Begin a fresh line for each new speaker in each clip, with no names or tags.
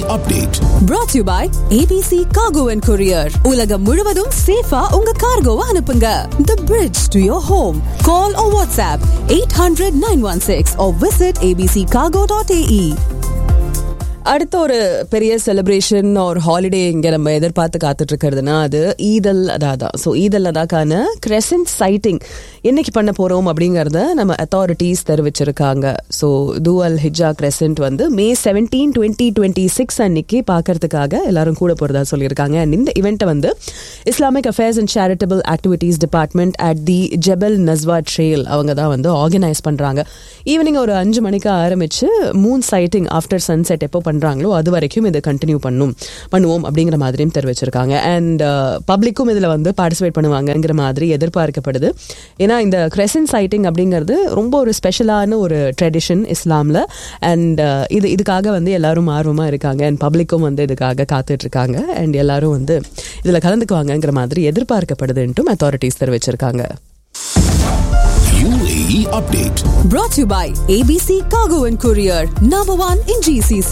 update.
brought to you by ABC Cargo and Courier. உலகம் முழுவதும் சேஃபா உங்க கார்கோவை அனுப்புங்க. The bridge to your home. Call or WhatsApp 800-916 or visit abccargo.ae. அடுத்த ஒரு பெரிய செலிப்ரேஷன் ஒரு ஹாலிடே இங்கே நம்ம எதிர்பார்த்து காத்துட்டு இருக்கிறதுனா அது ஈதல் அதா தான் ஸோ ஈதல் அதாக்கான கிரெசன்ட் சைட்டிங் என்னைக்கு பண்ண போகிறோம் அப்படிங்கிறத நம்ம அத்தாரிட்டிஸ் தெரிவிச்சிருக்காங்க ஸோ தூவல் ஹிஜா கிரெசன்ட் வந்து May seventeen twenty twenty six அன்னைக்கு பார்க்கறதுக்காக எல்லாரும் கூட போகிறதா சொல்லியிருக்காங்க அண்ட் இந்த இவெண்ட்டை வந்து Islamic affairs and charitable activities department at the Jebel Nazwa trail அவங்க தான் வந்து ஆர்கனைஸ் பண்ணுறாங்க ஈவினிங் ஒரு அஞ்சு மணிக்கு ஆரம்பிச்சு மூன் சைட்டிங் ஆஃப்டர் சன்செட் எப்போ பண்ணுறாங்களோ அது வரைக்கும் இதை கண்டினியூ பண்ணும் பண்ணுவோம் அப்படிங்கிற மாதிரியும் தெரிவிச்சிருக்காங்க அண்ட் பப்ளிக்கும் இதில் வந்து பார்ட்டிசிபேட் பண்ணுவாங்கங்கிற மாதிரி எதிர்பார்க்கப்படுது ஏன்னா இந்த கிரெசன் சைட்டிங் அப்படிங்கிறது ரொம்ப ஒரு ஸ்பெஷலான ஒரு ட்ரெடிஷன் இஸ்லாமில் அண்ட் இது இதுக்காக வந்து எல்லாரும் ஆர்வமாக இருக்காங்க அண்ட் பப்ளிக்கும் வந்து இதுக்காக காத்துட்டு இருக்காங்க அண்ட் எல்லாரும் வந்து இதில் கலந்துக்குவாங்கங்கிற மாதிரி எதிர்பார்க்கப்படுதுன்ட்டும் அத்தாரிட்டிஸ் தெரிவிச்சிருக்காங்க
UAE update.
Brought to you by ABC Cargo and Courier. Number one in GCC.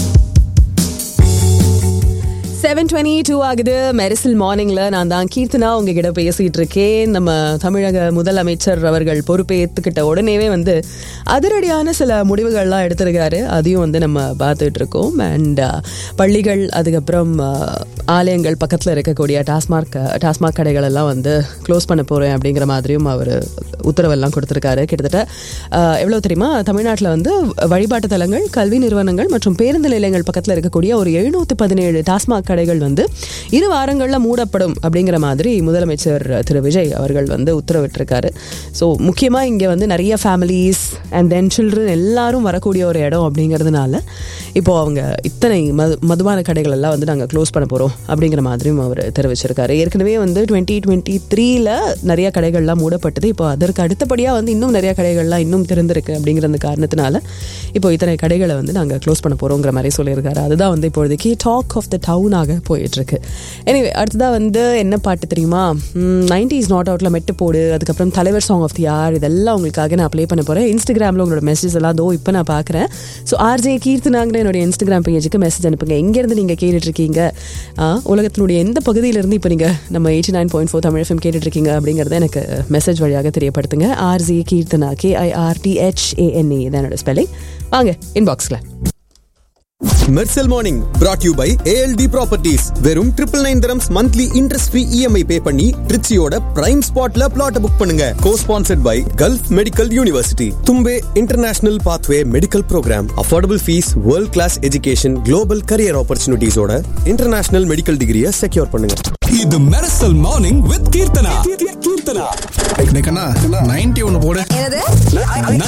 Seven twenty two ஆகுது மெரிசல் மார்னிங்ல நான் தான் கீர்த்தனா உங்ககிட்ட பேசிட்டு இருக்கேன் நம்ம தமிழக முதலமைச்சர் அவர்கள் பொறுப்பேற்றுக்கிட்ட உடனேவே வந்து அதிரடியான சில முடிவுகள்லாம் எடுத்திருக்காரு அதையும் வந்து நம்ம பார்த்துட்டு இருக்கோம் அண்ட் பள்ளிகள் அதுக்கப்புறம் அஹ், ஆலயங்கள் பக்கத்தில் இருக்கக்கூடிய டாஸ்மாக் டாஸ்மாக் கடைகள் எல்லாம் வந்து க்ளோஸ் பண்ண போறேன் அப்படிங்கிற மாதிரியும் அவர் உத்தரவெல்லாம் கொடுத்திருக்காரு கிட்டத்தட்ட அஹ், எவ்வளவு தெரியுமா தமிழ்நாட்டில் வந்து வழிபாட்டு தலங்கள் கல்வி நிறுவனங்கள் மற்றும் பேருந்து நிலையங்கள் பக்கத்தில் இருக்கக்கூடிய ஒரு எழுநூத்தி பதினேழு டாஸ்மாக் கடைகள் வந்து இரு வாரங்களில் மூடப்படும் அப்படிங்கிற மாதிரி முதலமைச்சர் திரு விஜய் அவர்கள் வந்து உத்தரவிட்டிருக்காரு ஸோ முக்கியமாக இங்கே வந்து நிறைய ஃபேமிலிஸ் அண்ட் தென் சில்ட்ரன் எல்லாரும் வரக்கூடிய ஒரு இடம் அப்படிங்கிறதுனால இப்போ அவங்க இத்தனை மது மதுபான கடைகள் எல்லாம் வந்து நாங்கள் க்ளோஸ் பண்ண போகிறோம் அப்படிங்கிற மாதிரியும் அவர் தெரிவிச்சிருக்காரு ஏற்கனவே வந்து டுவெண்ட்டி டுவெண்ட்டி த்ரீல நிறைய கடைகள்லாம் மூடப்பட்டது இப்போ அதற்கு அடுத்தபடியாக வந்து இன்னும் நிறைய கடைகள்லாம் இன்னும் திறந்திருக்கு அப்படிங்கிற அந்த காரணத்தினால இப்போ இத்தனை கடைகளை வந்து நாங்கள் க்ளோஸ் பண்ண போகிறோங்கிற மாதிரி சொல்லியிருக்காரு அதுதான் வந்து இப்பொழுதைக்கு டாக் ஆஃப் த டவுனாக போயிட்டு இருக்கு எனிவே அடுத்ததாக வந்து என்ன பாட்டு தெரியுமா நைன்டிஸ் நாட் அவுட்ல மெட்டு போடு அதுக்கப்புறம் தலைவர் சாங் ஆஃப் தி ஆர் இதெல்லாம் உங்களுக்காக நான் ப்ளே பண்ண போகிறேன் இன்ஸ்டாகிராமில் உங்களோட மெசேஜ் எல்லாம் தோ இப்போ நான் பார்க்குறேன் ஸோ ஆர்ஜே கீர்த்தனாங்கிற என்னுடைய இன்ஸ்டாகிராம் பேஜுக்கு மெசேஜ் அனுப்புங்க எங்கேருந்து நீங்கள் கேட்டுட்டு இருக்கீங்க ஆ, உலகத்தினுடைய எந்த பகுதியிலிருந்து இப்போ நீங்கள் நம்ம eighty nine point four Tamil FM கேட்டுட்டு இருக்கீங்க அப்படிங்கிறத எனக்கு மெசேஜ் வழியாக தெரியப்படுத்துங்க ஆர்ஜே கீர்த்தனா கேஐஆர்டிஹெச்ஏஎன்ஏ தான் என்னோட ஸ்பெல்லிங் வாங்க இன்பாக்ஸில்
Mersal morning brought you by ALT properties வெறும் triple nine terms monthly interest free EMI pay பண்ணி ட்ரிச்சியோட பிரைம் ஸ்பாட்ல பிளாட் புக் பண்ணுங்க co sponsored by Gulf Medical University Thumbay international pathway medical program affordable fees world class education global career ஆப்பர்ச்சுனிட்டிஸோட international medical டிகிரியை secure பண்ணுங்க
இது Mersal morning with Keerthana Keerthana
ninety ஒன்னு போடு
என்னது